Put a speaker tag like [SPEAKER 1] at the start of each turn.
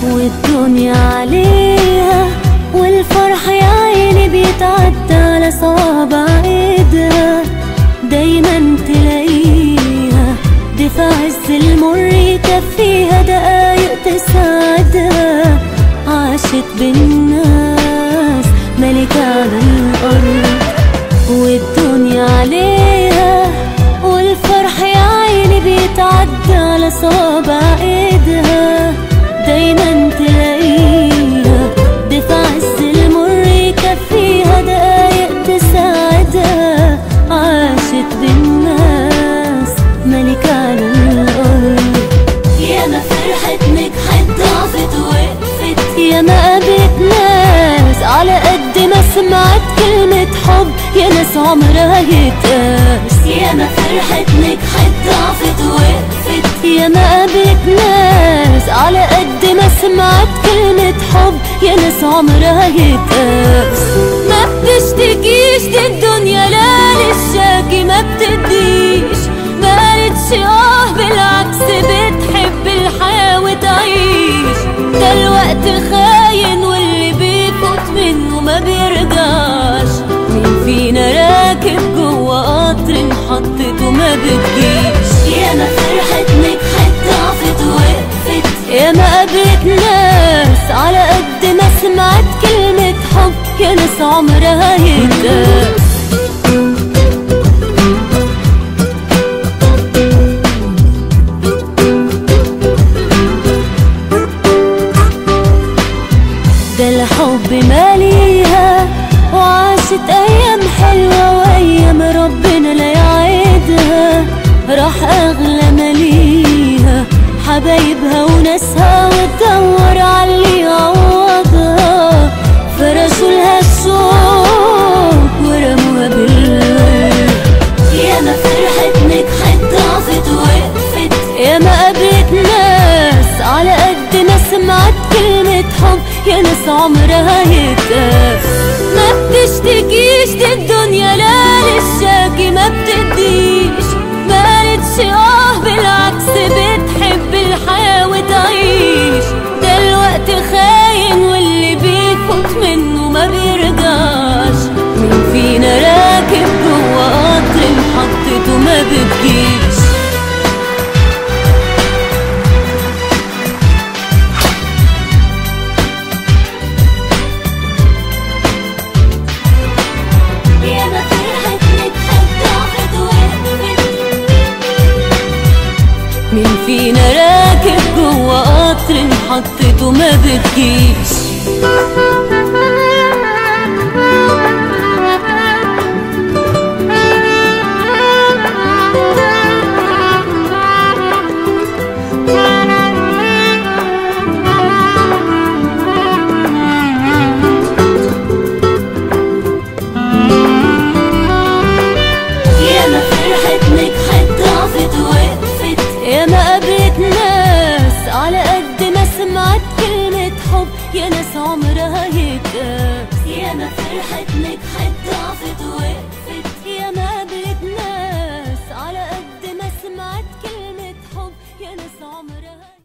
[SPEAKER 1] والدنيا عليها والفرح يا عيني بيتعدى على صوابع ايدها دايما تلاقيها دي في عز المر يكفيها دقايق تسعدها عاشت بالناس ملكة على الأرض والدنيا عليها والفرح يا عيني بيتعدى على صوابع ايدها دايما تلاقيها دي في عز المر يكفيها دقايق تساعدها عاشت بالناس ملكة على الأرض ياما فرحت نجحت ضعفت وقفت ياما قابلت ناس على قد ما سمعت كلمة حب يا ناس عمرها يتقاس ياما فرحت نجحت ضعفت وقفت ياما قابلت ناس على قد ما سمعت كلمة حب يا ناس عمرها يتقاس ما بتشتكيش دي الدنيا لا للشاكي ما بتديش ما قالتش اه بالعكس بتحب الحياة وتعيش ده الوقت خاين واللي بيفوت منه ما بيرجعش مين فينا راكب جوه قطر محطته ما بتجيش ياما فرحت نجحت ضعفت وقفت ياما قابلت ناس على قد ما سمعت كلمة حب يا ناس عمرها يتقاس ده الحب ماليها وعاشت ايام حلوه وايام ربنا لا يعيدها راح اغلى ماليها حبايبها وناسها وتدور على اللي يعوضها فرشوا لها الشوق ورموها بالورد ياما فرحت نجحت ضعفت وقفت ياما قابلت ناس على قد ما سمعت كلمة حب يا ناس عمرها يتقاس ما بتشتكيش دي الدنيا لا للشاكي ما بتديش ما قالتش اه بالعكس بتحب الحياة وتعيش ده الوقت خاين واللي بيفوت منه ما بيرجعش مين فينا راكب جوه قطر محطته ما بتجيش ياما فرحت نجحت ضعفت وقفت مين فينا راكب جوه قطر محطته ما بتجيش ياما فرحت نجحت ضعفت وقفت ياما قابلت ناس على قد ما سمعت كلمة حب يا ناس عمرها يتقاس ياما فرحت نجحت ضعفت وقفت ياما قابلت ناس على قد ما سمعت كلمة حب يا ناس عمرها